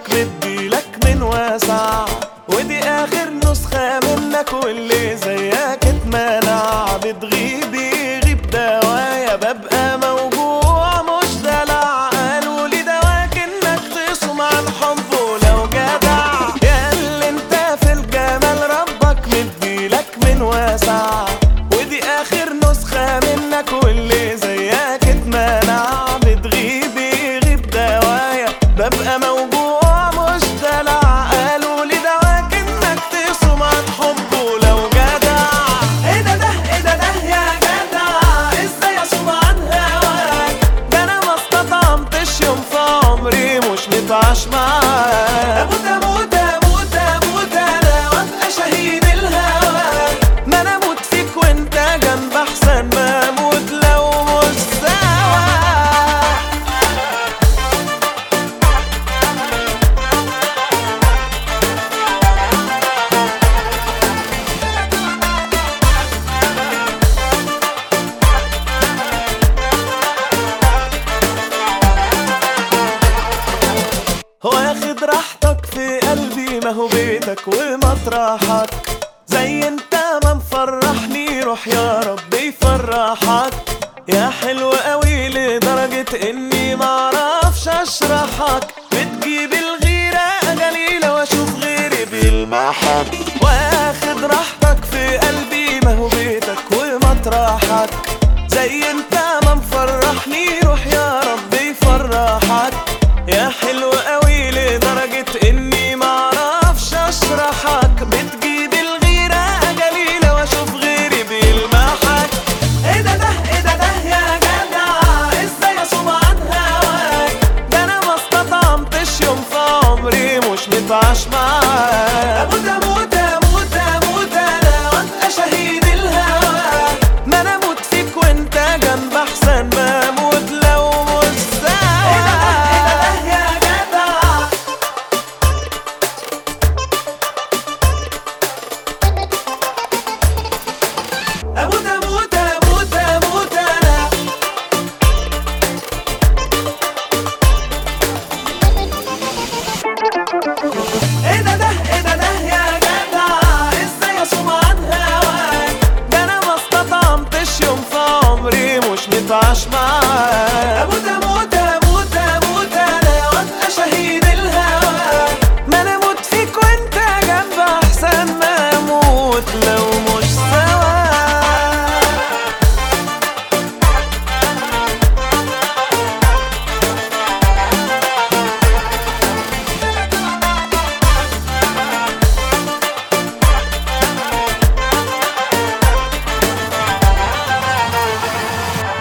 مديلك من واسع ودي اخر نسخة منك واللي زيك اتمنع بتغيب يغيب دوايا ببقى موجوع مش دلع قالوا لي دواك انك تصوم عن حب ولو جدع يا اللي انت في الجمال ربك مديلك من واسع ودي اخر نسخة منك واللي زيك اتمنع بتغيب يغيب دوايا ببقى موجوع مش دلع قالوا لي دواك انك تصوم عن حب ولو جدع ايه ده ده ايه ده ده يا جدع ازاي اصوم عن هواك ده انا ما استطعمتش يوم في عمري مش متعاش معاك اموت اموت اموت اموت انا وابقى شهيد الهوى ما انا اموت فيك وانت جنب احسن ما اموت لو مش سوا واخد راحتك في قلبي ما هو بيتك ومطرحك زي انت ما مفرحني روح يا رب يفرحك يا حلو قوي لدرجة اني معرفش اشرحك بتجيب الغيرة جليلة واشوف غيري بيلمحك واخد راحتك في قلبي ما هو بيتك ومطرحك زي